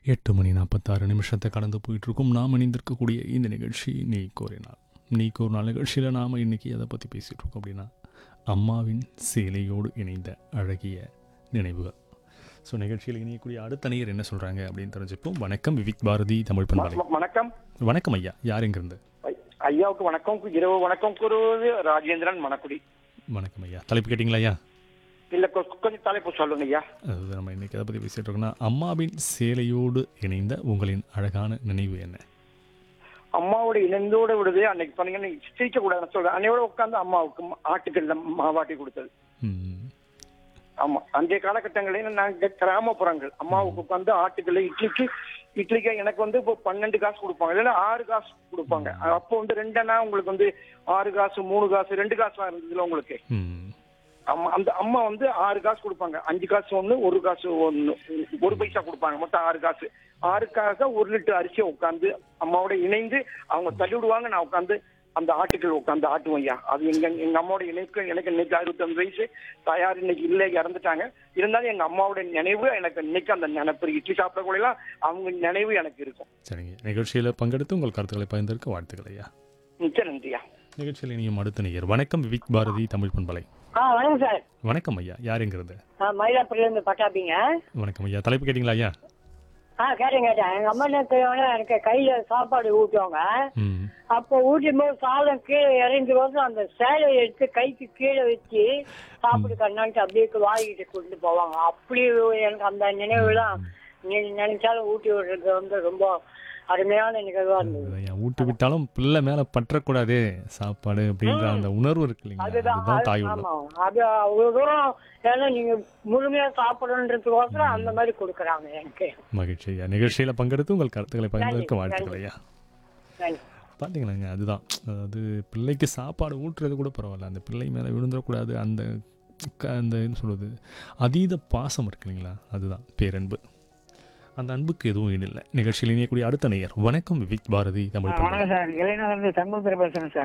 எட்டு மணி நாற்பத்தாறு நிமிஷத்தை கடந்து போயிட்டுருக்கும் நாம் இணைந்திருக்கக்கூடிய இந்த நிகழ்ச்சி நீ கோரினாள் நீ கோரினாள் நிகழ்ச்சியில் நாம் இன்றைக்கி எதை பற்றி பேசிகிட்டு இருக்கோம் அப்படின்னா அம்மாவின் சேலையோடு இணைந்த அழகிய நினைவுகள் ஸோ நிகழ்ச்சியில் இணையக்கூடிய அடுத்த நேயர் என்ன சொல்கிறாங்க அப்படின்னு தெரிஞ்சுப்போம் வணக்கம் விவிக் பாரதி தமிழ் பண்பாளி வ- வணக்கம் வணக்கம் ஐயா யார் எங்கிருந்து ஐ- ஐயாவுக்கு வணக்கம் இரவு வணக்கம் கூறுவது ராஜேந்திரன் மணக்குடி வணக்கம் ஐயா தலைப்பு கேட்டிங்களா ஐயா இல்ல கொ- கொஞ்சம் தலைப்பு சொல்லுங்க ஐயா அது நம்ம இன்றைக்கி எதை பற்றி பேசிகிட்டு இருக்கோம்னா அம்மாவின் சேலையோடு இணைந்த உங்களின் அழகான நினைவு என்ன அம்மாவோட இணைந்தோட விடுது அன்னைக்கு பண்ணீங்கன்னு சிரிக்க கூடாதுன்னு சொல்றேன் அன்னையோட உட்காந்து அம்மாவுக்கு ம- ஆட்டுக்கல்ல மாவாட்டி கொடுத்தது ம் ஆமா அன்றைய காலகட்டங்களில் நாங்க கிராமப்புறங்கள் அம்மாவுக்கு உட்காந்து ஆட்டுக்கல்ல இட்லிக்கு இட்லிக்கு எனக்கு வந்து இப்போ பன்னெண்டு காசு கொடுப்பாங்க இல்லைன்னா ஆறு காசு கொடுப்பாங்க அப்போ வந்து ரெண்டனா உங்களுக்கு வந்து ஆறு காசு மூணு காசு ரெண்டு காசுலாம் இருந்ததுல உங்களுக்கு ம் அம்மா அந்த அம்மா வந்து ஆறு காசு கொடுப்பாங்க அஞ்சு காசு ஒண்ணு ஒரு காசு ஒண்ணு ஒரு பைசா கொடுப்பாங்க மொத்தம் ஆறு காசு ஆறுக்காக ஒரு லிட்டர் அரிசியை உட்காந்து அம்மாவோட இணைந்து அவங்க தள்ளி விடுவாங்க நான் உட்காந்து அந்த ஆட்டுக்கள் உட்காந்து ஆட்டுவோம் ஐயா அது எங்க எங்க அம்மாவோட இணைப்பு எனக்கு இன்னைக்கு அறுபத்தஞ்சு வயசு தாயார் இன்னைக்கு இல்லை இறந்துட்டாங்க இருந்தாலும் எங்க அம்மாவோட நினைவு எனக்கு இன்னைக்கு அந்த நினைப்பு இட்லி சாப்பிடக்கூடிய எல்லாம் அவங்க நினைவு எனக்கு இருக்கும் சரிங்க நிகழ்ச்சியில் பங்கெடுத்து உங்கள் கருத்துக்களை பகிர்ந்திருக்க வாழ்த்துக்கள் ஐயா மிச்ச நன்றியா நிகழ்ச்சியில் இனியும் அடுத்த நேயர் வணக்கம் விவிக் பாரதி தமிழ் பண்பலை ஆ வணக்கம் சார் வணக்கம் ஐயா யார் எங்கிருந்து ஆ மயிலாப்பூர்லேருந்து பட்டாப்பிங்க வணக்கம் ஐயா தலைப்பு கேட்டிங்களா ஐயா ஆ கேட்டேன் கேட்டேன் எங்கள் அம்மா என்ன செய்வாங்க எனக்கு கையில் சாப்பாடு ஊட்டுவாங்க ம் அப்போ ஊட்டும் போது சாதம் கீழே இறங்கி போது அந்த சேலையை எடுத்து கைக்கு கீழே வச்சு சாப்பிடு கண்ணான்ட்டு அப்படியே வாங்கிட்டு கொண்டு போவாங்க அப்படி எனக்கு அந்த நினைவுலாம் நீ நினைச்சாலும் ஊட்டி விடுறது வந்து ரொம்ப அருமையான நிகழ்வா இருந்தது ஐயா ஊட்டு விட்டாலும் பிள்ளை மேலே பற்றக்கூடாது சாப்பாடு அப்படின்ற அந்த உணர்வு இருக்கு இல்லைங்களா அதுதான் அதுதான் தாய் அது- உள்ளம் ஆமா அது அவ்வளவு தூரம் ஏன்னா நீங்க முழுமையா சாப்பிடணுன்றதுக்கோசரம் அந்த மாதிரி கொடுக்குறாங்க எனக்கு மகிழ்ச்சி ஐயா நிகழ்ச்சியில் பங்கெடுத்து உங்கள் கருத்துக்களை பகிர்ந்திருக்க வாழ்த்துக்கள் ஐயா நன்றி. பார்த்தீங்களாங்க அதுதான் அதாவது பிள்ளைக்கு சாப்பாடு ஊட்டுறது கூட பரவாயில்ல அந்த பிள்ளை மேலே விழுந்துடக்கூடாது அந்த க- அந்த என்ன சொல்கிறது அதீத பாசம் இருக்கு இல்லைங்களா அதுதான் பேரன்பு அந்த அன்புக்கு எதுவும் இல்லை நிகழ்ச்சியில் இணையக்கூடிய அடுத்த நேயர் வணக்கம் விவிக் பாரதி தமிழ் பண்பலை. வணக்கம் சார் இளைஞர் சண்முகத்தில் பேசுறேன் சார்